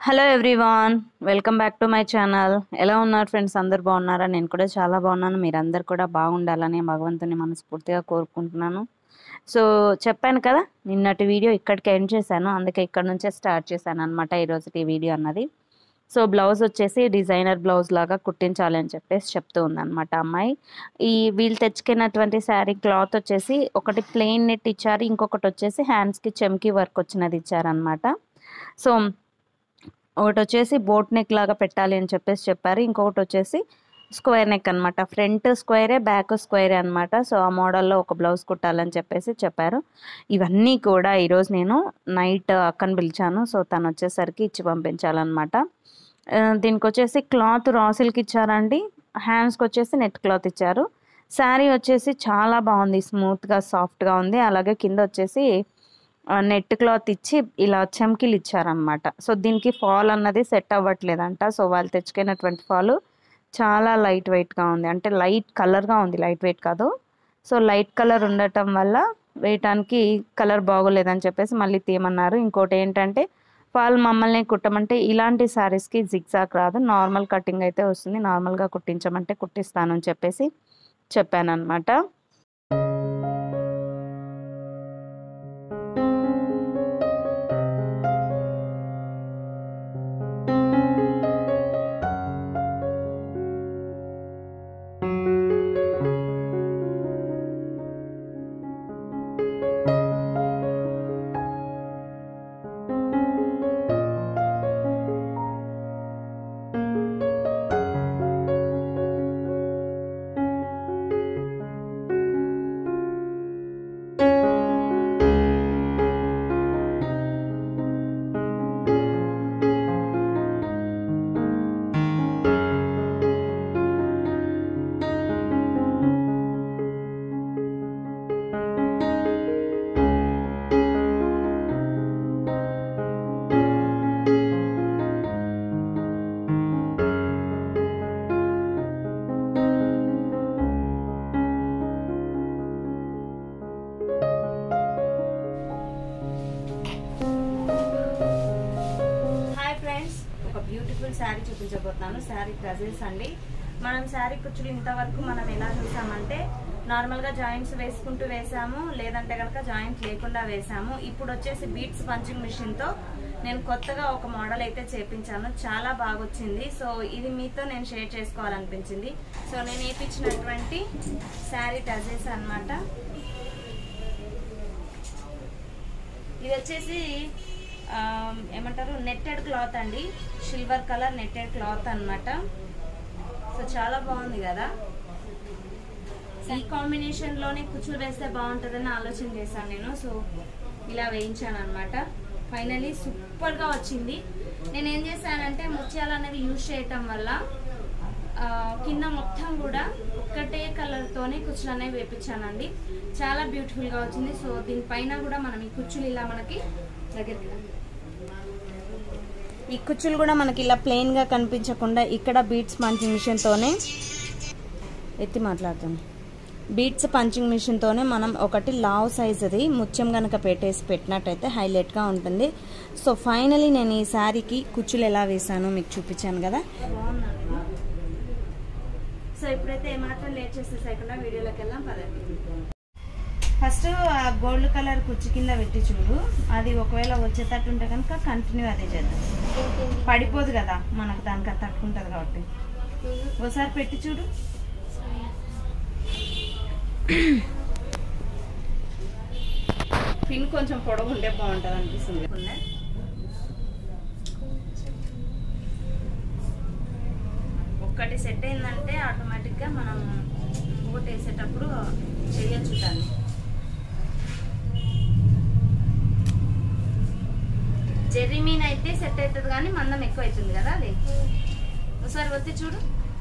Hello everyone welcome back to my channel ఎలా ఉన్నారు friends అందరు బాగున్నారా నేను కూడా చాలా బాగున్నాను మీరందరు కూడా బాగుండాలని భగవంతుని మనస్ఫూర్తిగా కోరుకుంటున్నాను సో చెప్పాను కదా నిన్నటి వీడియో ఇక్కడికి ఎండ్ చేశాను అందుకే ఇక్కడ నుంచే స్టార్ట్ చేశాను అనమాట ఈరోజు ఈ వీడియో అన్నది సో బ్లౌజ్ వచ్చేసి డిజైనర్ బ్లౌజ్ లాగా కుట్టించాలి అని చెప్పేసి చెప్తూ ఉందన్నమాట అమ్మాయి ఈ వీళ్ళు తెచ్చుకున్నటువంటి శారీ క్లాత్ వచ్చేసి ఒకటి ప్లెయిన్ నెట్ ఇచ్చారు ఇంకొకటి వచ్చేసి హ్యాండ్స్కి చెమ్కి వర్క్ వచ్చినది ఇచ్చారనమాట సో ఒకటి వచ్చేసి బోట్ నెక్ లాగా పెట్టాలి అని చెప్పేసి చెప్పారు ఇంకొకటి వచ్చేసి స్క్వేర్ నెక్ అనమాట ఫ్రంట్ స్క్వేరే బ్యాక్ స్క్వేరే అనమాట సో ఆ మోడల్లో ఒక బ్లౌజ్ కుట్టాలని చెప్పేసి చెప్పారు ఇవన్నీ కూడా ఈరోజు నేను నైట్ అక్కని పిలిచాను సో తను వచ్చేసరికి ఇచ్చి పంపించాలన్నమాట ఆ, దీనికి వచ్చేసి క్లాత్ రాసిల్కి ఇచ్చారండి హ్యాండ్స్కి వచ్చేసి నెట్ క్లాత్ ఇచ్చారు శారీ వచ్చేసి చాలా బాగుంది స్మూత్గా సాఫ్ట్గా ఉంది అలాగే కింద వచ్చేసి నెట్ క్లాత్ ఇచ్చి ఇలా చెమ్కిలు ఇచ్చారనమాట సో దీనికి ఫాల్ అన్నది సెట్ అవ్వట్లేదంట సో వాళ్ళు తెచ్చుకున్నటువంటి ఫాల్ చాలా లైట్ వెయిట్గా ఉంది అంటే లైట్ కలర్గా ఉంది లైట్ వెయిట్ కాదు సో లైట్ కలర్ ఉండటం వల్ల వేయటానికి కలర్ బాగోలేదని చెప్పేసి మళ్ళీ తీయమన్నారు ఇంకోటి ఏంటంటే వాళ్ళు మమ్మల్ని కుట్టమంటే ఇలాంటి శారీస్కి జిగ్జాగ్ రాదు నార్మల్ కటింగ్ అయితే వస్తుంది నార్మల్గా కుట్టించమంటే కుట్టిస్తాను అని చెప్పేసి చెప్పాను అనమాట హాయ్ ఫ్రెండ్స్ ఒక బ్యూటిఫుల్ శారీ చూపించబోతున్నాను శారీ ప్రజెస్ అండి మనం శారీ కుచ్చులు ఇంతవరకు మనం ఎలా చూసామంటే నార్మల్గా జాయింట్స్ వేసుకుంటూ వేసాము లేదంటే కనుక జాయింట్ లేకుండా వేసాము ఇప్పుడు వచ్చేసి బీట్స్ పంచింగ్ మిషన్తో నేను కొత్తగా ఒక మోడల్ అయితే చేపించాను చాలా బాగా వచ్చింది సో ఇది మీతో నేను షేర్ చేసుకోవాలనిపించింది సో నేను వేయించినటువంటి శారీ టజెస్ అన్నమాట ఇది వచ్చేసి ఆ, ఏమంటారు నెట్టెడ్ క్లాత్ అండి సిల్వర్ కలర్ నెట్టెడ్ క్లాత్ అన్నమాట సో చాలా బాగుంది కదా ఈ కాంబినేషన్ లోనే కుచ్చులు వేస్తే బాగుంటుందని ఆలోచన చేశాను నేను సో ఇలా వేయించాను అనమాట ఫైనలీ సూపర్ గా వచ్చింది నేను ఏం చేశానంటే ముత్యాలు అనేది యూజ్ చేయటం వల్ల ఆ, కింద మొత్తం కూడా ఒక్కటే కలర్ తోనే కుచ్చులు అనేవి వేపించానండి చాలా బ్యూటిఫుల్ గా వచ్చింది సో దీనిపైన కూడా మనం ఈ కుచ్చులు ఇలా మనకి దగ్గరికి రా. ఈ కుచ్చులు కూడా మనకి ఇలా ప్లెయిన్ గా కనిపించకుండా ఇక్కడ బీట్స్ పంచింగ్ మిషన్ తోనే ఎత్తి మాట్లాడుతాను బీట్స్ పంచింగ్ మిషన్ తోనే మనం ఒకటి లావ్ సైజ్ అది ముత్యం గనక పెట్టేసి పెట్టినట్టయితే హైలైట్ గా ఉంటుంది సో ఫైనలీ నేను ఈ శారీకి కుచ్చులు ఎలా వేసానో మీకు చూపించాను కదా సో ఇప్పుడైతే ఏమాత్రం లేట్ చేసేసకుండా వీడియోలోకి వెళ్దాం పదండి ఫస్ట్ ఆ గోల్డ్ కలర్ కుర్చీ కింద పెట్టి చూడు అది ఒకవేళ వచ్చేటట్టు ఉంటే కనుక కంటిన్యూ అదే చేద్దాం పడిపోదు కదా మనకు దానికి అది తట్టుకుంటుంది కాబట్టి ఒకసారి పెట్టి చూడు పిన్ కొంచెం పొడవు ఉంటే బాగుంటుంది అనిపిస్తుంది ఒక్కటి సెట్ అయిందంటే ఆటోమేటిక్గా మనం ఇంకోటి వేసేటప్పుడు చేయొచ్చు దాన్ని జెర్రీ మీన్ అయితే సెట్ అవుతుంది కానీ మందం ఎక్కువ అవుతుంది కదా అది ఒకసారి వచ్చి చూడు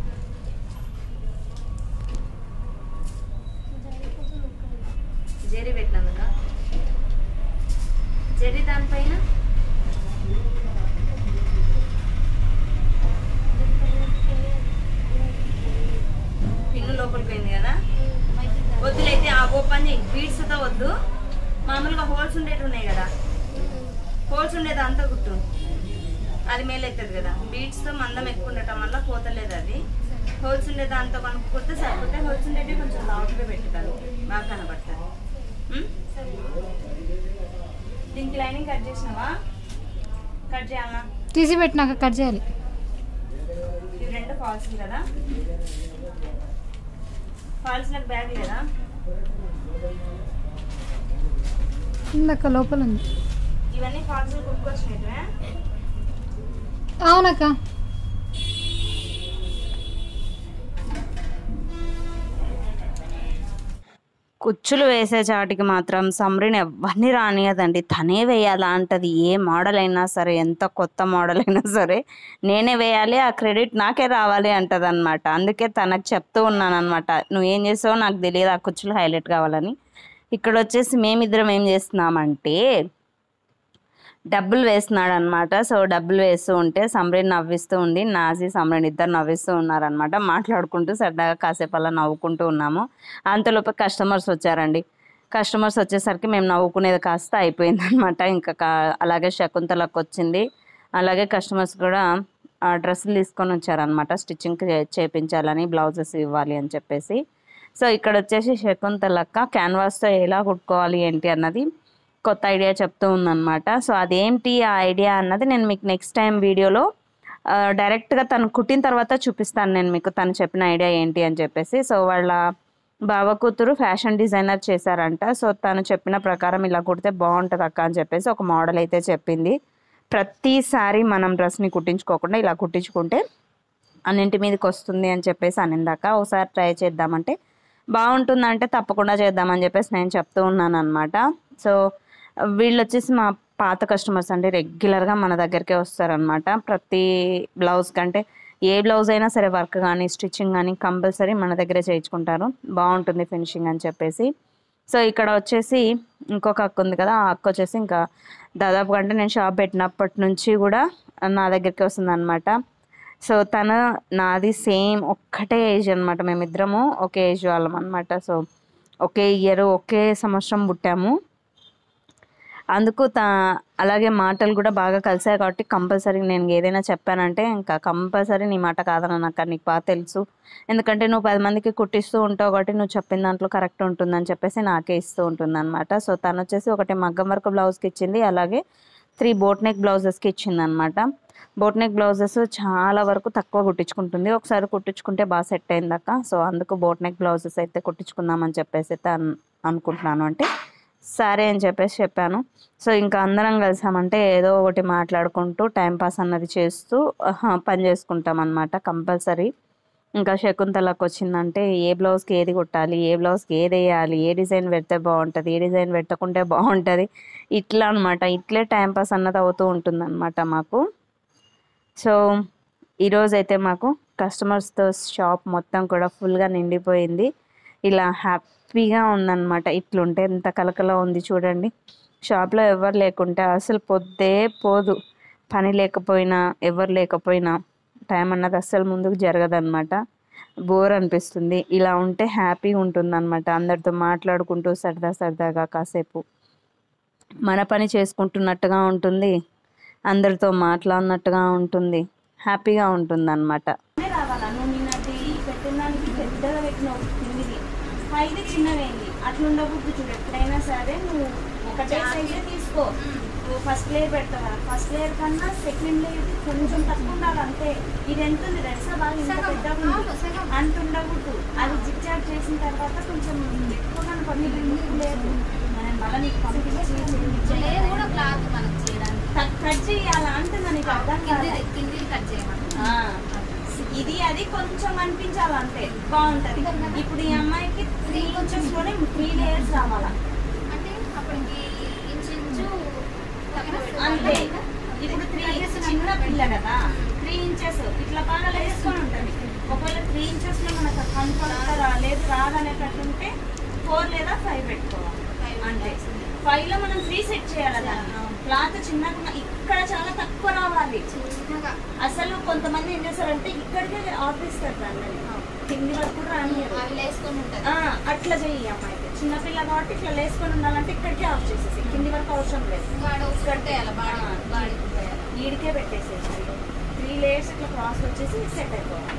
జెర్రీ పెట్టినందుక జెర్రీ దానిపైన పిన్ను లోపలికి పోయింది కదా వద్దులైతే ఆ ఓపెన్ చేయి బీడ్స్ తో వద్దు మామూలుగా హోల్స్ ఉండేవి ఉన్నాయి కదా హోల్స్ ఉండేది అంతా గుట్టు అది మేలు అవుతుంది కదా బీట్స్తో మందం ఎక్కువ ఉండటం వల్ల పోతలేదు అది హోల్స్ ఉండే దాంతో కనుక కుడితే సరిపోతే హోల్స్ ఉండేవి కొంచెం లావుగా పెట్టుతాను బాగా కనబడుతుంది ఉం? దీనికి లైనింగ్ కట్ చేసినావా కట్ చేయాలన్నా తీసి పెట్టినాక కట్ చేయాలి ఇవి రెండు ఫాల్స్ కదా ఫాల్స్ నాకు బ్యాగ్ లేదా ఇందాక లోపల ఉంది ఇవన్నీ ఫాల్స్ కుట్టుకొచ్చినట్టువే అవునక్క కుచ్చులు వేసే చాటికి మాత్రం సమ్రిని ఎవరిని రానియదండి తనే వేయాలా అంటది ఏ మోడల్ అయినా సరే ఎంత కొత్త మోడల్ అయినా సరే నేనే వేయాలి ఆ క్రెడిట్ నాకే రావాలి అంటది అనమాట అందుకే తనకు చెప్తూ ఉన్నాను అనమాట నువ్వు ఏం చేసావో నాకు తెలియదు ఆ కుచ్చులు హైలైట్ కావాలని ఇక్కడ వచ్చేసి మేమిద్దరం ఏం చేస్తున్నామంటే డబ్బులు వేస్తున్నాడు అనమాట సో డబ్బులు వేస్తూ ఉంటే సమ్రీన్ నవ్విస్తూ ఉంది నాజీ సమ్రీన్ ఇద్దరు నవ్విస్తూ ఉన్నారనమాట మాట్లాడుకుంటూ సరదాగా కాసేపు అలా నవ్వుకుంటూ ఉన్నాము అంతలోపు కస్టమర్స్ వచ్చారండి కస్టమర్స్ వచ్చేసరికి మేము నవ్వుకునేది కాస్త అయిపోయింది అనమాట ఇంకా కా- అలాగే శకుంతలకు వచ్చింది అలాగే కస్టమర్స్ కూడా ఆ డ్రెస్సులు తీసుకొని వచ్చారనమాట స్టిచ్చింగ్ చేయించాలని బ్లౌజెస్ ఇవ్వాలి అని చెప్పేసి సో ఇక్కడ వచ్చేసి శకుంతలక్క క్యాన్వాస్తో ఎలా కుట్టుకోవాలి ఏంటి అన్నది కొత్త ఐడియా చెప్తూ ఉందన్నమాట సో అదేంటి ఆ ఐడియా అన్నది నేను మీకు నెక్స్ట్ టైం వీడియోలో ఆ, డైరెక్ట్గా తను కుట్టిన తర్వాత చూపిస్తాను నేను మీకు తను చెప్పిన ఐడియా ఏంటి అని చెప్పేసి సో వాళ్ళ బావ కూతురు ఫ్యాషన్ డిజైనర్ చేశారంట సో తను చెప్పిన ప్రకారం ఇలా కుడితే బాగుంటుంది అక్క అని చెప్పేసి ఒక మోడల్ అయితే చెప్పింది ప్రతిసారి మనం డ్రెస్ని కుట్టించుకోకుండా ఇలా కుట్టించుకుంటే అన్నింటి మీదకి వస్తుంది అని చెప్పేసి అనిందాక ఒకసారి ట్రై చేద్దామంటే బాగుంటుందంటే తప్పకుండా చేద్దామని చెప్పేసి నేను చెప్తూ ఉన్నాను అనమాట సో వీళ్ళు వచ్చేసి మా పాత కస్టమర్స్ అండి రెగ్యులర్గా మన దగ్గరికే వస్తారనమాట ప్రతి బ్లౌజ్ కంటే ఏ బ్లౌజ్ అయినా సరే వర్క్ కానీ స్టిచ్చింగ్ కానీ కంపల్సరీ మన దగ్గరే చేయించుకుంటారు బాగుంటుంది ఫినిషింగ్ అని చెప్పేసి సో ఇక్కడ వచ్చేసి ఇంకొక అక్క ఉంది కదా ఆ అక్క వచ్చేసి ఇంకా దాదాపుగా అంటే నేను షాప్ పెట్టినప్పటి నుంచి కూడా నా దగ్గరికి వస్తుంది అనమాట సో తను నాది సేమ్ ఒక్కటే ఏజ్ అనమాట మేమిద్దరము ఒకే ఏజ్ వాళ్ళం అనమాట సో ఒకే ఇయర్ ఒకే సంవత్సరం పుట్టాము అందుకు తా అలాగే మాటలు కూడా బాగా కలిసాయి కాబట్టి కంపల్సరీ నేను ఏదైనా చెప్పానంటే ఇంకా కంపల్సరీ నీ మాట కాదని నాకు నీకు బాగా తెలుసు ఎందుకంటే నువ్వు పది మందికి కుట్టిస్తూ ఉంటావు కాబట్టి నువ్వు చెప్పిన దాంట్లో కరెక్ట్ ఉంటుందని చెప్పేసి నాకే ఇస్తూ ఉంటుంది అనమాట సో తను వచ్చేసి ఒకటి మగ్గం వర్క్ బ్లౌజ్కి ఇచ్చింది అలాగే త్రీ బోట్ నెక్ బ్లౌజెస్కి ఇచ్చింది అనమాట బోట్ నెక్ బ్లౌజెస్ చాలా వరకు తక్కువ కుట్టించుకుంటుంది ఒకసారి కుట్టించుకుంటే బాగా సెట్ అయిందాక సో అందుకు బోట్ నెక్ బ్లౌజెస్ అయితే కుట్టించుకుందామని చెప్పేసి అయితే అన్- అనుకుంటున్నాను అంటే సరే అని చెప్పేసి చెప్పాను సో ఇంకా అందరం కలిసామంటే ఏదో ఒకటి మాట్లాడుకుంటూ టైం పాస్ అన్నది చేస్తూ ఆహా, పని చేసుకుంటాం అనమాట కంపల్సరీ ఇంకా శకుంతలకు వచ్చిందంటే ఏ బ్లౌజ్కి ఏది కుట్టాలి ఏ బ్లౌజ్కి ఏది వేయాలి ఏ డిజైన్ పెడితే బాగుంటుంది ఏ డిజైన్ పెట్టకుంటే బాగుంటుంది ఇట్లా అనమాట ఇట్లే టైం పాస్ అన్నది అవుతూ ఉంటుంది అనమాట మాకు సో ఈరోజు అయితే మాకు కస్టమర్స్తో షాప్ మొత్తం కూడా ఫుల్గా నిండిపోయింది ఇలా హ్యాపీగా ఉందన్నమాట ఇట్లుంటే ఎంత కలకల ఉంది చూడండి షాప్లో ఎవరు లేకుంటే అసలు పొద్దే పోదు పని లేకపోయినా ఎవరు లేకపోయినా టైం అన్నది అస్సలు ముందుకు జరగదన్నమాట బోర్ అనిపిస్తుంది ఇలా ఉంటే హ్యాపీగా ఉంటుంది అనమాట అందరితో మాట్లాడుకుంటూ సరదా సరదాగా కాసేపు మన పని చేసుకుంటున్నట్టుగా ఉంటుంది అందరితో మాట్లాడినట్టుగా ఉంటుంది హ్యాపీగా ఉంటుంది అనమాట రావాలా నువ్వు నిన్నటి పెట్టిన దానికి పెద్దగా పెట్టిన కిందిది పైది చిన్నవేంది అట్లా ఉండకూడదు చూడు ఎప్పుడైనా సరే నువ్వు ఒకటే సైజే తీసుకో నువ్వు ఫస్ట్ లేయర్ పెడతావు కదా ఫస్ట్ లేయర్ కన్నా సెకండ్ లేయర్ కొంచెం తక్కువ ఉండాలి అంతే ఇది ఎంత ఉంది తెలుసా బాగా ఇంత పెద్దగా ఉంది అంత ఉండకూడదు అది జిగ్ జాగ్ చేసిన తర్వాత కొంచెం ఎక్కువ కనపడుతుంది లేదు మనం మళ్ళీ నీకు పంపించి లేదు కూడా క్లాత్ మనకు చేయడానికి కట్ చేయాలా అంటున్నా నీకు అర్థం కింది కాదు కింది కట్ చేయమని ఆ, ఇది అది కొంచెం అనిపించాలి అంతే బాగుంటది ఇప్పుడు ఈ అమ్మాయికి త్రీ ఇంచెస్ లోనే త్రీ లేయర్స్ రావాలా అంటే అప్పటికి ఇంచు ఇంచు తక్కువ పెట్టాలి. అంతే ఇప్పుడు త్రీ చిన్న పిల్ల కదా త్రీ ఇంచెస్ ఇట్లా బాగా వేసుకొని ఉంటుంది ఒకవేళ త్రీ ఇంచెస్ లో మనకు కనుకొస్తారా లేదు రాదనేటట్టుంటే ఫోర్ లేదా ఫైవ్ పెట్టుకోవాలి అంతే ఫైవ్ లో మనం త్రీ సెట్ చేయాలి దాన్ని క్లాత్ చిన్నగా ఇక్కడ చాలా తక్కువ రావాలి చిన్నగా అసలు కొంతమంది ఏం చేస్తారంటే ఇక్కడికే ఆపేస్తారు దాన్ని కింది వరకు రానియరు అవి వేసుకొని ఉంటుంది ఆ, అట్లా చెయ్యి అమ్మాయికి చిన్నపిల్ల కాబట్టి ఇట్లా లేసుకొని ఉండాలంటే ఇక్కడికే ఆఫ్ చేసేసి కింది వరకు అవసరం లేదు వాడు కట్టేయాలి బాడీ బాడీ కుట్టేయాలి ఈడికే పెట్టేసేసి త్రీ లేయర్స్ ఇట్లా క్రాస్ వచ్చేసి సెట్ అయిపోవాలి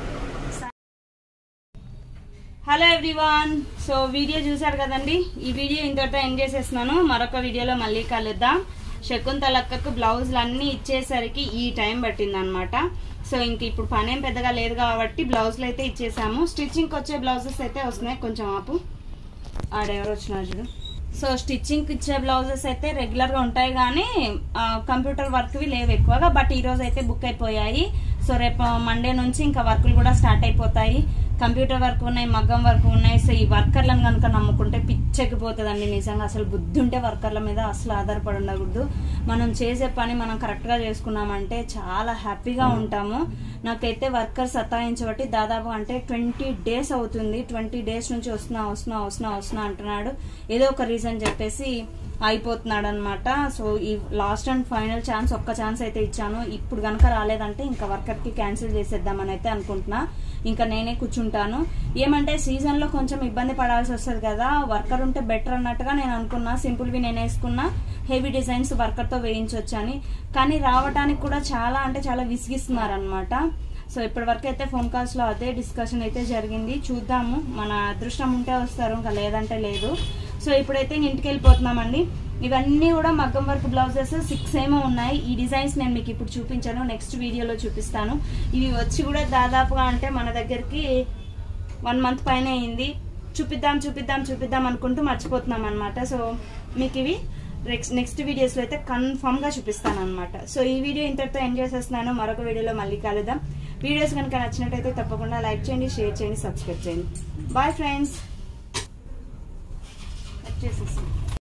హలో ఎవ్రీవాన్ సో వీడియో చూసారు కదండి ఈ వీడియో ఇంతటితో ఎండ్ చేసేస్తున్నాను మరొక వీడియోలో మళ్ళీ కలుద్దాం శకుంతలక్కకు బ్లౌజులు అన్నీ ఇచ్చేసరికి ఈ టైం పట్టింది అనమాట సో ఇంక ఇప్పుడు పనేం పెద్దగా లేదు కాబట్టి బ్లౌజులు అయితే ఇచ్చేసాము స్టిచ్చింగ్కి వచ్చే బ్లౌజెస్ అయితే వస్తున్నాయి కొంచెం ఆపు ఆడెవరు వచ్చినారు చూడు సో స్టిచ్చింగ్ ఇచ్చే బ్లౌజెస్ అయితే రెగ్యులర్ గా ఉంటాయి కానీ కంప్యూటర్ వర్క్వి లేవు ఎక్కువగా బట్ ఈ రోజు అయితే బుక్ అయిపోయాయి సో రేపు మండే నుంచి ఇంకా వర్కులు కూడా స్టార్ట్ అయిపోతాయి కంప్యూటర్ వర్క్ ఉన్నాయి మగ్గం వర్క్ ఉన్నాయి సో ఈ వర్కర్లను కనుక నమ్ముకుంటే పిచ్చెక్కిపోతుందండి నిజంగా అసలు బుద్ధి ఉంటే వర్కర్ల మీద అసలు ఆధారపడి ఉండకూడదు మనం చేసే పని మనం కరెక్ట్ గా చేసుకున్నామంటే చాలా హ్యాపీగా ఉంటాము నాకైతే వర్కర్ సతాయించబట్టి దాదాపు అంటే ట్వంటీ డేస్ అవుతుంది ట్వంటీ డేస్ నుంచి వస్తున్నా వస్తున్నా వస్తున్నా వస్తున్నా అంటున్నాడు ఏదో ఒక రీజన్ చెప్పేసి అయిపోతున్నాడు అనమాట సో ఈ లాస్ట్ అండ్ ఫైనల్ ఛాన్స్ ఒక్క ఛాన్స్ అయితే ఇచ్చాను ఇప్పుడు కనుక రాలేదంటే ఇంకా వర్కర్ కి క్యాన్సిల్ చేసేద్దామని అయితే అనుకుంటున్నా ఇంకా నేనే కూర్చుంటాను ఏమంటే సీజన్ లో కొంచెం ఇబ్బంది పడాల్సి వస్తుంది కదా వర్కర్ ఉంటే బెటర్ అన్నట్టుగా నేను అనుకున్నా సింపుల్ వి నేను వేసుకున్నా హెవీ డిజైన్స్ వర్కర్ తో వేయించవచ్చు అని కానీ రావడానికి కూడా చాలా అంటే చాలా విసిగిస్తున్నారు అనమాట సో ఇప్పటి వరకు అయితే ఫోన్ కాల్స్ లో అదే డిస్కషన్ అయితే జరిగింది చూద్దాము మన అదృష్టం ఉంటే వస్తారు ఇంకా లేదంటే లేదు సో ఇప్పుడైతే ఇంటికి వెళ్ళిపోతున్నామండి ఇవన్నీ కూడా మగ్గం వర్క్ బ్లౌజెస్ సిక్స్ ఏమో ఉన్నాయి ఈ డిజైన్స్ నేను మీకు ఇప్పుడు చూపించాను నెక్స్ట్ వీడియోలో చూపిస్తాను ఇవి వచ్చి కూడా దాదాపుగా అంటే మన దగ్గరికి వన్ మంత్ పైన అయింది చూపిద్దాం చూపిద్దాం చూపిద్దాం అనుకుంటూ మర్చిపోతున్నాం అనమాట సో మీకు ఇవి నెక్స్ట్ నెక్స్ట్ వీడియోస్లో అయితే కన్ఫామ్గా చూపిస్తాను అనమాట సో ఈ వీడియో ఇంతటితో ఎండ్ చేసేస్తున్నాను మరొక వీడియోలో మళ్ళీ కలుద్దాం వీడియోస్ కనుక నచ్చినట్టయితే తప్పకుండా లైక్ చేయండి షేర్ చేయండి సబ్స్క్రైబ్ చేయండి బాయ్ ఫ్రెండ్స్ చేసేసి